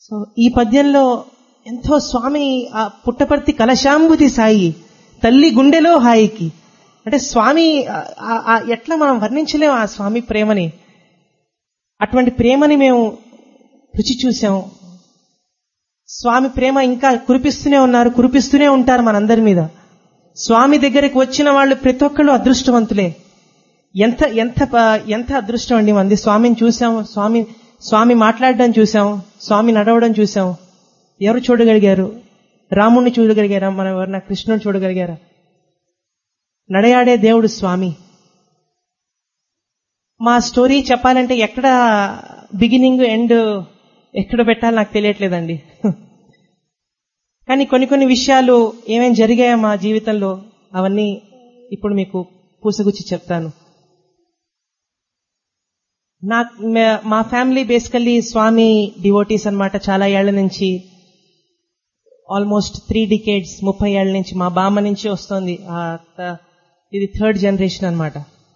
so ఈ పద్యంలో ఎంతో స్వామి ఆ పుట్టపర్తి కలశాంబుతి సాయి తల్లి గుండెలో హాయికి అంటే స్వామి ఆ- ఆ- ఆ ఎట్లా మనం వర్ణించలేం ఆ స్వామి ప్రేమని అటువంటి ప్రేమని మేము రుచి చూసాం స్వామి ప్రేమ ఇంకా కురిపిస్తూనే ఉన్నారు కురిపిస్తూనే ఉంటారు మనందరి మీద స్వామి దగ్గరికి వచ్చిన వాళ్ళు ప్రతి ఒక్కళ్ళు అదృష్టవంతులే ఎంత ఎంత ప- ఎంత అదృష్టం అండి మంది స్వామిని చూసాం స్వామి స్వామి మాట్లాడడం చూసాం స్వామి నడవడం చూసాం ఎవరు చూడగలిగారు రాముణ్ణి చూడగలిగారా మనం ఎవరన్నా కృష్ణుని చూడగలిగారా నడయాడే దేవుడు స్వామి మా స్టోరీ చెప్పాలంటే ఎక్కడ బిగినింగ్ ఎండ్ ఎక్కడ పెట్టాలి నాకు తెలియట్లేదండి కానీ కొన్ని కొన్ని విషయాలు ఏమేం జరిగాయో మా జీవితంలో అవన్నీ ఇప్పుడు మీకు పూసగుచ్చి చెప్తాను నా మే- మా ఫ్యామిలీ బేసికల్లీ స్వామి డివోటీస్ అన్నమాట చాలా ఏళ్ల నుంచి ఆల్మోస్ట్ త్రీ డికేడ్స్ ముప్పై ఏళ్ల నుంచి మా బామ్మ నుంచి వస్తుంది ఆ త- ఇది థర్డ్ జనరేషన్ అన్నమాట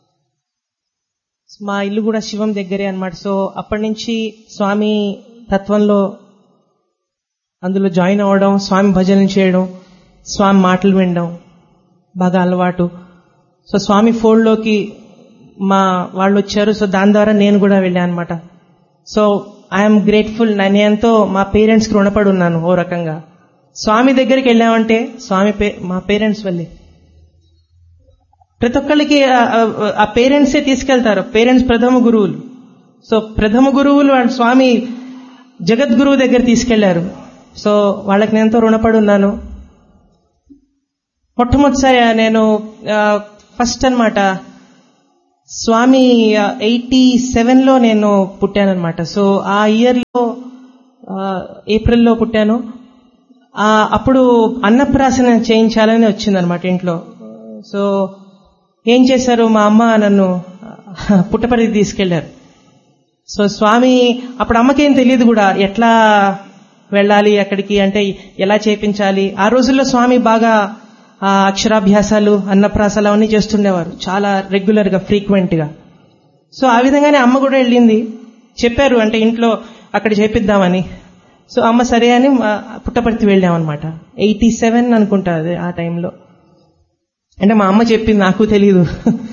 మా ఇల్లు కూడా శివం దగ్గరే అన్నమాట సో అప్పటి నుంచి స్వామి తత్వంలో అందులో జాయిన్ అవ్వడం స్వామి భజనలు చేయడం స్వామి మాటలు వినడం బాగా అలవాటు సో స్వామి ఫోల్డ్లోకి మా వాళ్ళు వచ్చారు సో దాని ద్వారా నేను కూడా వెళ్ళాను అనమాట సో ఐఎమ్ గ్రేట్ఫుల్ నేను ఎంతో మా పేరెంట్స్కి రుణపడి ఉన్నాను ఓ రకంగా స్వామి దగ్గరికి వెళ్ళామంటే స్వామి పే మా పేరెంట్స్ వల్లే ప్రతి ఒక్కళ్ళకి ఆ- ఆ- ఆ పేరెంట్సే తీసుకెళ్తారు పేరెంట్స్ ప్రథమ గురువులు సో ప్రథమ గురువులు వాళ్ళ స్వామి జగద్గురువు దగ్గర తీసుకెళ్లారు సో వాళ్ళకి నేను ఎంతో రుణపడి ఉన్నాను మొట్టమొదటిసారి నేను ఫస్ట్ అన్నమాట స్వామి ఎయిటీ సెవెన్ లో నేను పుట్టానన్నమాట సో ఆ ఇయర్ లో ఏప్రిల్లో పుట్టాను ఆ, అప్పుడు అన్నప్రాసన చేయించాలని వచ్చిందనమాట ఇంట్లో సో ఏం చేశారు మా అమ్మ నన్ను పుట్టపర్తి తీసుకెళ్లారు సో స్వామి అప్పుడు అమ్మకేం తెలియదు కూడా ఎట్లా వెళ్ళాలి అక్కడికి అంటే ఎలా చేపించాలి ఆ రోజుల్లో స్వామి బాగా ఆ, అక్షరాభ్యాసాలు అన్నప్రాసాలు అవన్నీ చేస్తుండేవారు చాలా రెగ్యులర్ గా ఫ్రీక్వెంట్ గా సో ఆ విధంగానే అమ్మ కూడా వెళ్ళింది చెప్పారు అంటే ఇంట్లో అక్కడ చేపిద్దామని సో అమ్మ సరే అని మా పుట్టపర్తి వెళ్ళామన్నమాట ఎయిటీ సెవెన్ అనుకుంటా అది ఆ టైంలో అంటే మా అమ్మ చెప్పింది నాకు తెలీదు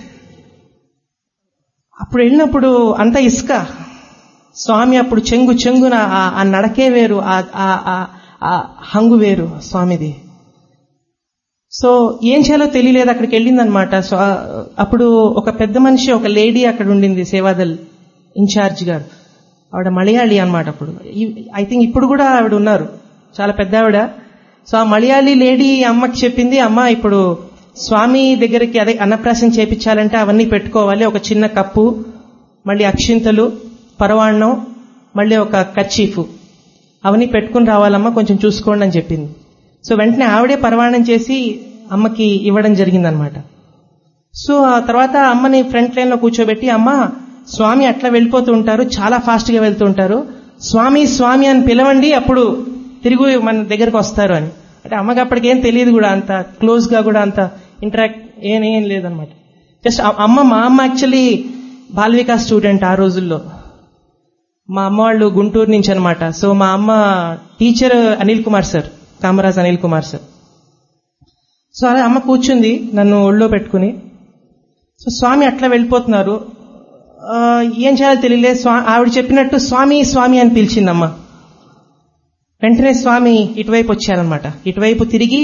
అప్పుడు వెళ్ళినప్పుడు అంత ఇసుక స్వామి అప్పుడు చెంగు చెంగున ఆ- ఆ నడకే వేరు ఆ- ఆ- ఆ- ఆ హంగు వేరు స్వామిది సో ఏం చేయాలో తెలియలేదు అక్కడికి వెళ్ళిందనమాట సో ఆ- అప్పుడు ఒక పెద్ద మనిషి ఒక లేడీ అక్కడ ఉండింది సేవాదల్ ఇన్ఛార్జ్ గారు ఆవిడ మలయాళీ అన్నమాట అప్పుడు ఐ థింక్ ఇప్పుడు కూడా ఆవిడ ఉన్నారు చాలా పెద్ద ఆవిడ సో ఆ మలయాళీ లేడీ అమ్మకి చెప్పింది అమ్మ ఇప్పుడు స్వామి దగ్గరికి అదే అన్నప్రాసం చేపించాలంటే అవన్నీ పెట్టుకోవాలి ఒక చిన్న కప్పు మళ్ళీ అక్షింతలు పరవాణం మళ్ళీ ఒక కచ్చీఫ్ అవన్నీ పెట్టుకుని రావాలమ్మా కొంచెం చూసుకోండి అని చెప్పింది సో వెంటనే ఆవిడే పరవాణం చేసి అమ్మకి ఇవ్వడం జరిగిందనమాట సో ఆ తర్వాత అమ్మని ఫ్రంట్ లైన్ లో కూర్చోబెట్టి అమ్మ స్వామి అట్లా వెళ్ళిపోతూ ఉంటారు చాలా ఫాస్ట్ గా వెళ్తూ ఉంటారు స్వామి స్వామి అని పిలవండి అప్పుడు తిరిగి మన దగ్గరకు వస్తారు అని అంటే అమ్మకి అప్పటికి ఏం తెలియదు కూడా అంత క్లోజ్ గా కూడా అంత ఇంటరాక్ట్ ఏం ఏం లేదనమాట జస్ట్ అమ్మ మా అమ్మ యాక్చువల్లీ బాల్వికా స్టూడెంట్ ఆ రోజుల్లో మా అమ్మ వాళ్ళు గుంటూరు నుంచి అనమాట సో మా అమ్మ teacher Anil Kumar sir Kamaraj Anil Kumar sir so అలా అమ్మ కూర్చుంది నన్ను ఒళ్ళో పెట్టుకుని సో స్వామి అట్లా వెళ్ళిపోతున్నారు ఆ, ఏం చేయాలో తెలియలే స్వా ఆవిడ చెప్పినట్టు స్వామి స్వామి అని పిలిచిందమ్మ వెంటనే స్వామి ఇటువైపు వచ్చారనమాట ఇటువైపు తిరిగి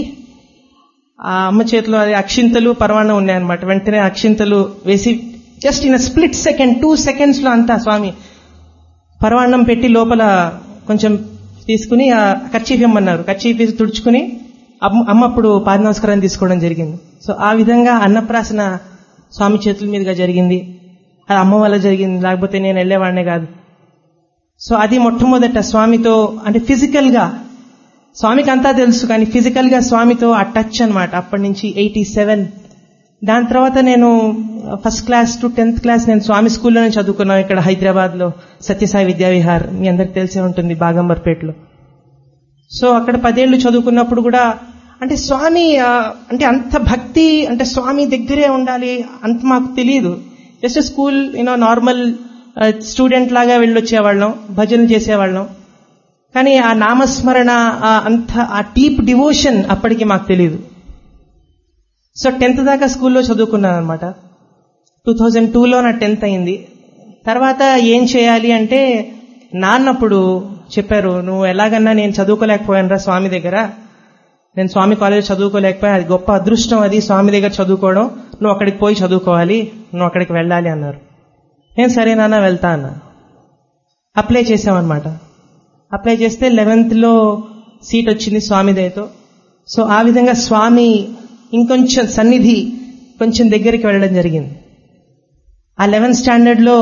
ఆ అమ్మ చేతిలో అది అక్షింతలు పరవాణం ఉన్నాయన్నమాట వెంటనే అక్షింతలు వేసి just in split second two seconds లో అంతా స్వామి పరవాన్నం పెట్టి లోపల కొంచెం తీసుకుని ఆ కర్చీఫ్ ఇమ్మన్నారు కర్చీఫ్ వేసి తుడుచుకుని అమ్మ అమ్మ అప్పుడు పాద నమస్కారం తీసుకోవడం జరిగింది సో ఆ విధంగా అన్నప్రాసన స్వామి చేతుల మీదుగా జరిగింది అది అమ్మ వల్ల జరిగింది లేకపోతే నేను వెళ్ళేవాడినే కాదు సో అది మొట్టమొదట స్వామితో అంటే ఫిజికల్ గా స్వామికి అంతా తెలుసు కానీ ఫిజికల్ గా స్వామితో ఆ టచ్ అనమాట అప్పటి నుంచి ఎయిటీ సెవెన్ దాని తర్వాత నేను first class to tenth class నేను స్వామి స్కూల్లోనే చదువుకున్నాను ఇక్కడ హైదరాబాద్ లో సత్యసాయి విద్యావిహార్ మీ అందరికి తెలిసే ఉంటుంది బాగంబర్పేటలో సో అక్కడ పదేళ్లు చదువుకున్నప్పుడు కూడా అంటే స్వామి ఆ, అంటే అంత భక్తి అంటే స్వామి దగ్గరే ఉండాలి అంత మాకు తెలియదు just school you know normal student లాగా వెళ్ళొచ్చేవాళ్ళం భజనలు చేసేవాళ్ళం కానీ ఆ నామస్మరణ ఆ అంత ఆ డీప్ డివోషన్ అప్పటికి మాకు తెలియదు సో టెన్త్ దాకా స్కూల్లో చదువుకున్నాను అనమాట టూ థౌజండ్ టూలో నా టెన్త్ అయింది తర్వాత ఏం చేయాలి అంటే నాన్నప్పుడు చెప్పారు నువ్వు ఎలాగన్నా నేను చదువుకోలేకపోయానురా స్వామి దగ్గర నేను స్వామి కాలేజ్ చదువుకోలేకపోయా అది గొప్ప అదృష్టం అది స్వామి దగ్గర చదువుకోవడం నువ్వు అక్కడికి పోయి చదువుకోవాలి నువ్వు అక్కడికి వెళ్ళాలి అన్నారు నేను సరే నాన్న వెళ్తా అన్నా అప్లై చేసామన్నమాట అప్లై చేస్తే లెవెన్త్లో సీట్ వచ్చింది స్వామి దయతో సో ఆ విధంగా స్వామి ఇంకొంచెం సన్నిధి కొంచెం దగ్గరికి వెళ్ళడం జరిగింది ఆ లెవెన్త్ స్టాండర్డ్లో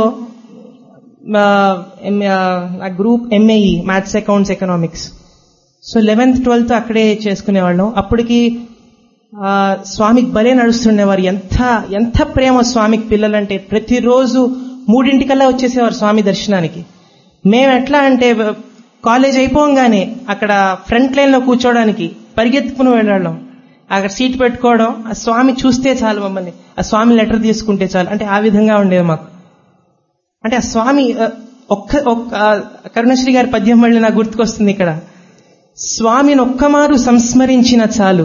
ఆ group MAE maths accounts economics so eleventh twelfth అక్కడే చేసుకునేవాళ్ళం అప్పటికి స్వామికి భలే నడుస్తుండేవారు ఎంత ఎంత ప్రేమ స్వామికి పిల్లలంటే ప్రతిరోజు మూడింటికల్లా వచ్చేసేవారు స్వామి దర్శనానికి మేము ఎట్లా అంటే కాలేజ్ అయిపోగానే అక్కడ ఫ్రంట్ లైన్ లో కూర్చోవడానికి పరిగెత్తుకుని వెళ్ళడం అక్కడ సీట్ పెట్టుకోవడం ఆ స్వామి చూస్తే చాలు మమ్మల్ని ఆ స్వామి లెటర్ తీసుకుంటే చాలు అంటే ఆ విధంగా ఉండేది మాకు అంటే ఆ స్వామి ఒక్క ఒక్క కరుణశ్రీ గారి పద్యం మళ్ళీ నాకు గుర్తుకొస్తుంది ఇక్కడ స్వామిని ఒక్కమారు సంస్మరించిన చాలు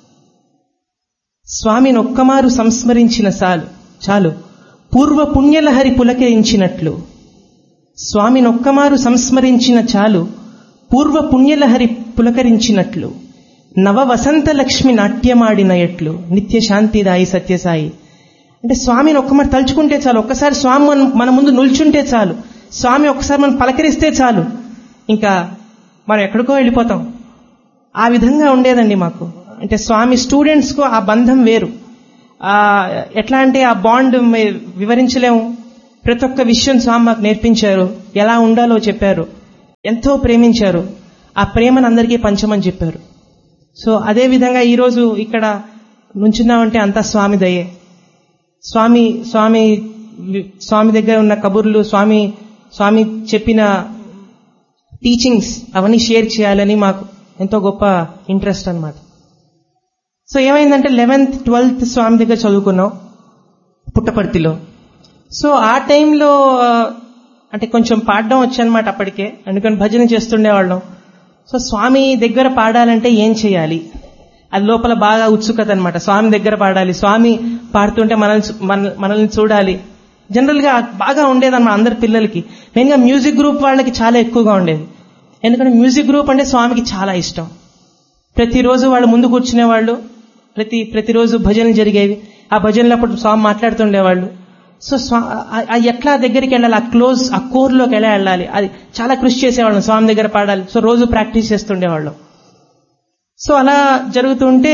స్వామిని ఒక్కమారు సంస్మరించిన చాలు చాలు పూర్వ పుణ్యలహరి పులకరించినట్లు స్వామిని ఒక్కమారు సంస్మరించిన చాలు పూర్వ పుణ్యలహరి పులకరించినట్లు నవ వసంత లక్ష్మి నాట్యమాడిన ఎట్లు నిత్య శాంతిదాయి సత్యసాయి అంటే స్వామిని ఒక్కమారు తలుచుకుంటే చాలు ఒక్కసారి స్వామి మన ముందు నిల్చుంటే చాలు స్వామి ఒక్కసారి మనం పలకరిస్తే చాలు ఇంకా మనం ఎక్కడికో వెళ్ళిపోతాం ఆ విధంగా ఉండేదండి మాకు అంటే స్వామి స్టూడెంట్స్కు ఆ బంధం వేరు ఎట్లా అంటే ఆ బాండ్ వివరించలేము ప్రతి ఒక్క విషయం స్వామి మాకు నేర్పించారు ఎలా ఉండాలో చెప్పారు ఎంతో ప్రేమించారు ఆ ప్రేమను అందరికీ పంచమని చెప్పారు సో అదే విధంగా ఈరోజు ఇక్కడ నుంచున్నామంటే అంతా స్వామి దయే స్వామి స్వామి స్వామి దగ్గర ఉన్న కబుర్లు స్వామి స్వామి చెప్పిన టీచింగ్స్ అవన్నీ షేర్ చేయాలని మాకు ఎంతో గొప్ప ఇంట్రెస్ట్ అనమాట సో ఏమైందంటే లెవెన్త్ ట్వెల్త్ స్వామి దగ్గర చదువుకున్నాం పుట్టపర్తిలో సో ఆ టైంలో అంటే కొంచెం పాడడం వచ్చనమాట అప్పటికే అందుకని భజన చేస్తుండేవాళ్ళం సో స్వామి దగ్గర పాడాలంటే ఏం చేయాలి అది లోపల బాగా ఉత్సుకత అనమాట స్వామి దగ్గర పాడాలి స్వామి పాడుతుంటే మనల్ని మనల్ని చూడాలి జనరల్ గా బాగా ఉండేదన్నమాట అందరి పిల్లలకి మెయిన్గా మ్యూజిక్ గ్రూప్ వాళ్ళకి చాలా ఎక్కువగా ఉండేది ఎందుకంటే మ్యూజిక్ గ్రూప్ అంటే స్వామికి చాలా ఇష్టం ప్రతిరోజు వాళ్ళు ముందు కూర్చునేవాళ్ళు ప్రతి ప్రతిరోజు భజనలు జరిగేవి ఆ భజనలు అప్పుడు స్వామి మాట్లాడుతుండేవాళ్ళు సో ఎట్లా దగ్గరికి వెళ్ళాలి ఆ క్లోజ్ ఆ కోర్లోకి ఎలా వెళ్ళాలి అది చాలా కృషి చేసేవాళ్ళం స్వామి దగ్గర పాడాలి సో రోజు ప్రాక్టీస్ చేస్తుండేవాళ్ళం సో అలా జరుగుతుంటే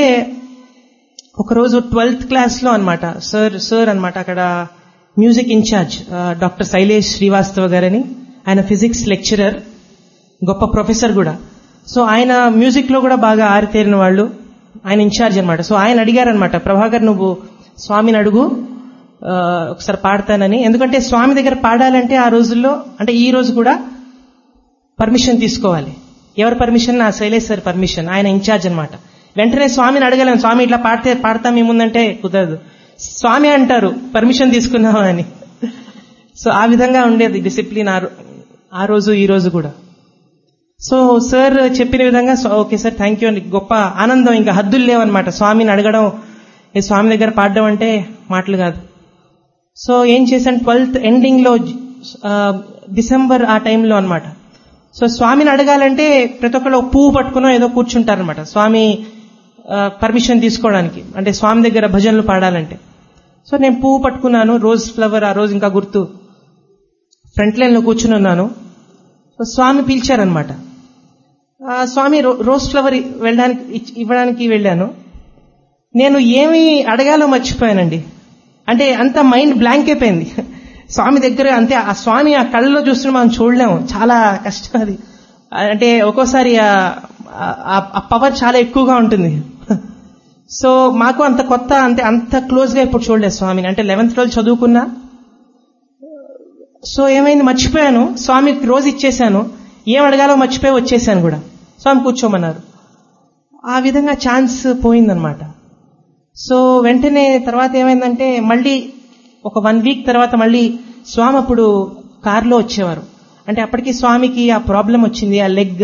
ఒకరోజు ట్వెల్త్ క్లాస్లో అనమాట సార్ సార్ అనమాట అక్కడ music incharge doctor Shailesh Srivastava గారని ఆయన ఫిజిక్స్ లెక్చరర్ గొప్ప ప్రొఫెసర్ కూడా సో ఆయన మ్యూజిక్ లో కూడా బాగా ఆరితేరిన వాళ్ళు ఆయన ఇన్ఛార్జ్ అనమాట సో ఆయన అడిగారనమాట ప్రభాకర్ నువ్వు స్వామిని అడుగు ఒకసారి పాడతానని ఎందుకంటే స్వామి దగ్గర పాడాలంటే ఆ రోజుల్లో అంటే ఈ రోజు కూడా పర్మిషన్ తీసుకోవాలి ఎవరి పర్మిషన్ నా శైలేష్ సార్ పర్మిషన్ ఆయన ఇన్ఛార్జ్ అనమాట వెంటనే స్వామిని అడగలేము స్వామి ఇట్లా పాడితే పాడతాం మీ ముందంటే కుదరదు స్వామి అంటారు పర్మిషన్ తీసుకున్నావా అని సో ఆ విధంగా ఉండేది డిసిప్లిన్ ఆ రోజు ఈ రోజు కూడా సో సార్ చెప్పిన విధంగా ఓకే సార్ థ్యాంక్ యూ అండి గొప్ప ఆనందం ఇంకా హద్దులు లేవన్నమాట స్వామిని అడగడం ఈ స్వామి దగ్గర పాడడం అంటే మాటలు కాదు సో ఏం చేశాను ట్వెల్త్ ఎండింగ్ లో డిసెంబర్ ఆ టైంలో అనమాట సో స్వామిని అడగాలంటే ప్రతి ఒక్కళ్ళు పువ్వు పట్టుకునో ఏదో కూర్చుంటారనమాట స్వామి పర్మిషన్ తీసుకోవడానికి అంటే స్వామి దగ్గర భజనలు పాడాలంటే సో నేను పువ్వు పట్టుకున్నాను రోజ్ ఫ్లవర్ ఆ రోజు ఇంకా గుర్తు ఫ్రంట్ లైన్ లో కూర్చుని ఉన్నాను సో స్వామి పిలిచారనమాట స్వామి రోజ్ ఫ్లవర్ వెళ్ళడానికి ఇవ్వడానికి వెళ్ళాను నేను ఏమి అడగాలో మర్చిపోయానండి అంటే అంత మైండ్ బ్లాంక్ అయిపోయింది స్వామి దగ్గర అంతే ఆ స్వామి ఆ కళ్ళలో చూస్తుంటే మనం చూడలేము చాలా కష్టం అది అంటే ఒక్కోసారి ఆ పవర్ చాలా ఎక్కువగా ఉంటుంది సో మాకు అంత కొత్త అంటే అంత క్లోజ్ గా ఇప్పుడు చూడలేదు స్వామిని అంటే లెవెన్త్ రోజు చదువుకున్నా సో ఏమైంది మర్చిపోయాను స్వామికి రోజు ఇచ్చేశాను ఏం అడగాలో మర్చిపోయి వచ్చేసాను కూడా స్వామి కూర్చోమన్నారు ఆ విధంగా ఛాన్స్ పోయిందనమాట సో వెంటనే తర్వాత ఏమైందంటే మళ్ళీ ఒక వన్ వీక్ తర్వాత మళ్ళీ స్వామి అప్పుడు కారులో వచ్చేవారు అంటే అప్పటికి స్వామికి ఆ ప్రాబ్లం వచ్చింది ఆ లెగ్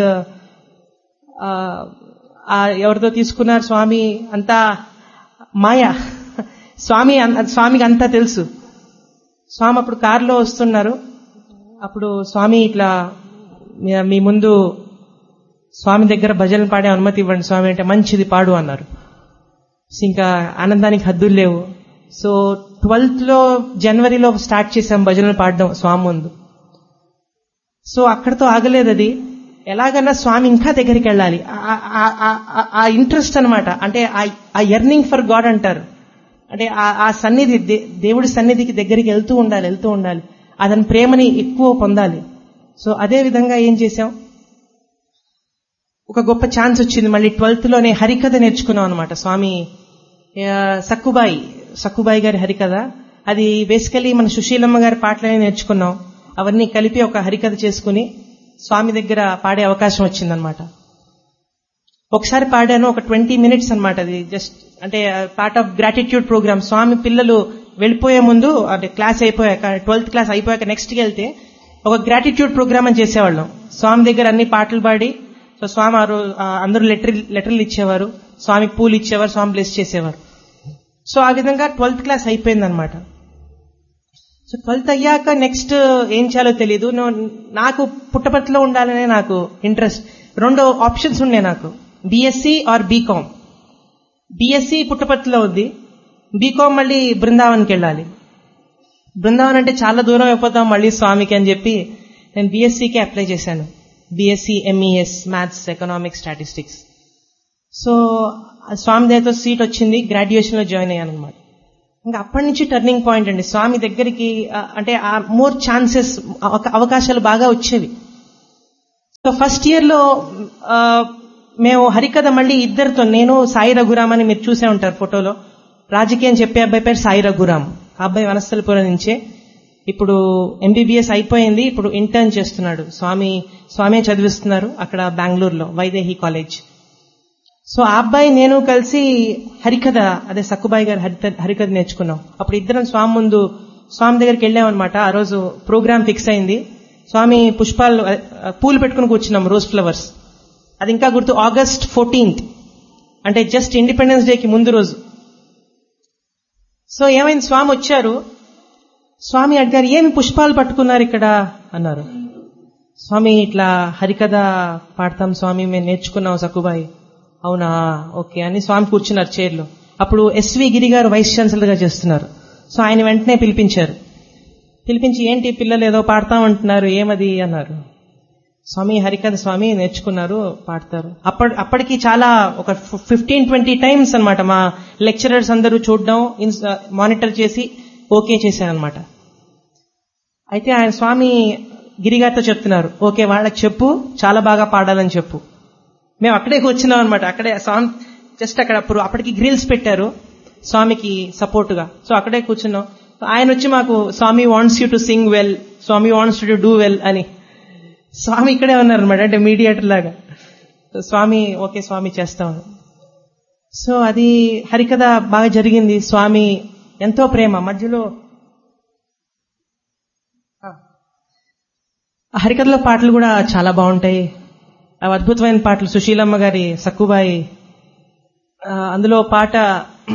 ఆ ఎవరితో తీసుకున్నారు స్వామి అంతా మాయ స్వామి అన్- స్వామికి అంతా తెలుసు స్వామి అప్పుడు కారులో వస్తున్నారు అప్పుడు స్వామి ఇట్లా మీ- మీ ముందు స్వామి దగ్గర భజనలు పాడే అనుమతి ఇవ్వండి స్వామి అంటే మంచిది పాడు అన్నారు సో ఇంకా ఆనందానికి హద్దులు లేవు సో ట్వెల్త్ లో జనవరిలో స్టార్ట్ చేశాం భజనలు పాడడం స్వామి ముందు సో అక్కడతో ఆగలేదు అది ఎలాగన్నా స్వామి ఇంకా దగ్గరికి వెళ్ళాలి ఆ- ఆ- ఆ- ఆ- ఆ ఇంట్రెస్ట్ అన్నమాట అంటే ఆ- ఆ ఎర్నింగ్ ఫర్ గాడ్ అంటారు అంటే ఆ- ఆ సన్నిధి దే- దేవుడి సన్నిధికి దగ్గరికి వెళ్తూ ఉండాలి వెళ్తూ ఉండాలి అతని ప్రేమని ఎక్కువ పొందాలి సో అదే విధంగా ఏం చేశాం ఒక గొప్ప ఛాన్స్ వచ్చింది మళ్ళీ ట్వెల్త్ లోనే హరికథ నేర్చుకున్నాం అనమాట స్వామి ఆ, సక్కుబాయి సక్కుబాయి గారి హరికథ అది బేసికలీ మన సుశీలమ్మ గారి పాటలనే నేర్చుకున్నాం అవన్నీ కలిపి ఒక హరికథ చేసుకుని స్వామి దగ్గర పాడే అవకాశం వచ్చిందనమాట ఒకసారి పాడాను ఒక ట్వంటీ మినిట్స్ అన్నమాట అది జస్ట్ అంటే part of gratitude program Swami పిల్లలు వెళ్ళిపోయే ముందు అంటే క్లాస్ అయిపోయాక ట్వెల్త్ క్లాస్ అయిపోయాక నెక్స్ట్కి వెళ్తే ఒక గ్రాటిట్యూడ్ ప్రోగ్రామ్ అని చేసేవాళ్ళం స్వామి దగ్గర అన్ని పాటలు పాడి సో స్వామి ఆ రోజు ఆ అందరూ లెటర్ లెటర్లు ఇచ్చేవారు స్వామికి పూలు ఇచ్చేవారు స్వామి బ్లెస్ చేసేవారు సో ఆ విధంగా ట్వెల్త్ క్లాస్ అయిపోయిందనమాట సో ట్వెల్త్ అయ్యాక నెక్స్ట్ ఏం చేయాలో తెలియదు నో- నాకు పుట్టపర్తిలో ఉండాలనే నాకు ఇంట్రెస్ట్ రెండు ఆప్షన్స్ ఉన్నాయి నాకు బీఎస్సీ ఆర్ బీకామ్ బీఎస్సీ పుట్టపర్తిలో ఉంది బీకామ్ మళ్ళీ బృందావన్కి వెళ్ళాలి బృందావన్ అంటే చాలా దూరం అయిపోతాం మళ్ళీ స్వామికి అని చెప్పి నేను బీఎస్సీకి అప్లై చేశాను BSc MES maths economics statistics so ఆ స్వామి దగ్గర సీట్ వచ్చింది గ్రాడ్యుయేషన్ లో జాయిన్ అయ్యాను అనమాట ఇంకా అప్పటి నుంచి టర్నింగ్ పాయింట్ అండి స్వామి దగ్గరికి ఆ, అంటే ఆ మోర్ ఛాన్సెస్ అవకాశాలు బాగా వచ్చేవి సో ఫస్ట్ ఇయర్ లో ఆ, మేము హరికథ మళ్ళీ ఇద్దరితో నేను సాయి రఘురామ్ అని మీరు చూసే ఉంటారు ఫోటోలో రాజకీయం చెప్పే అబ్బాయి పేరు సాయి రఘురామ్ ఆ అబ్బాయి వనస్థలపురం నుంచే ఇప్పుడు ఎంబీబీఎస్ అయిపోయింది ఇప్పుడు ఇంటర్న్ చేస్తున్నాడు స్వామి స్వామి చదివిస్తున్నారు అక్కడ బెంగళూరులో వైదేహి కాలేజ్ సో ఆ అబ్బాయి నేను కలిసి హరికథ అదే సక్కుబాయి గారు హరిత- హరికథ నేర్చుకున్నాం అప్పుడు ఇద్దరం స్వామి ముందు స్వామి దగ్గరికి వెళ్ళామన్నమాట ఆ రోజు ప్రోగ్రామ్ ఫిక్స్ అయింది స్వామి పుష్పాలు ఆ, పూలు పెట్టుకుని కూర్చున్నాం రోజ్ ఫ్లవర్స్ అది ఇంకా గుర్తు ఆగస్ట్ ఫోర్టీన్త్ అంటే జస్ట్ ఇండిపెండెన్స్ డేకి ముందు రోజు సో ఏమైంది స్వామి వచ్చారు స్వామి అడిగారు ఏమి పుష్పాలు పట్టుకున్నారు ఇక్కడ అన్నారు స్వామి ఇట్లా హరికథ పాడతాం స్వామి మేము నేర్చుకున్నాం సక్కుబాయి అవునా ఓకే అని స్వామి కూర్చున్నారు చైర్లో అప్పుడు ఎస్వి గిరి గారు వైస్ ఛాన్సలర్ గా చేస్తున్నారు సో ఆయన వెంటనే పిలిపించారు పిలిపించి ఏంటి పిల్లలు ఏదో పాడతామంటున్నారు ఏమది అన్నారు స్వామి హరికథ స్వామి నేర్చుకున్నారు పాడతారు అప్పటి అప్పటికి చాలా ఒక ఫిఫ్టీన్ ట్వంటీ టైమ్స్ అన్నమాట మా లెక్చరర్స్ అందరూ చూడడం మానిటర్ చేసి ఓకే చేశారనమాట అయితే ఆయన స్వామి గిరిగారితో చెప్తున్నారు ఓకే వాళ్ళకి చెప్పు చాలా బాగా పాడాలని చెప్పు మేము అక్కడే కూర్చున్నాం అనమాట అక్కడే స్వామి జస్ట్ అక్కడ అప్పుడు అప్పటికి గ్రిల్స్ పెట్టారు స్వామికి సపోర్టుగా సో అక్కడే కూర్చున్నాం ఆయన వచ్చి మాకు Swami wants you to sing well Swami wants to do well అని స్వామి ఇక్కడే ఉన్నారు అనమాట అంటే మీడియేటర్ లాగా సో స్వామి ఓకే స్వామి చేస్తామని సో అది హరికథ బాగా జరిగింది స్వామి ఎంతో ప్రేమ మధ్యలో ఆ హరికథలో పాటలు కూడా చాలా బాగుంటాయి అవి అద్భుతమైన పాటలు సుశీలమ్మ గారి సక్కుబాయి ఆ, అందులో పాట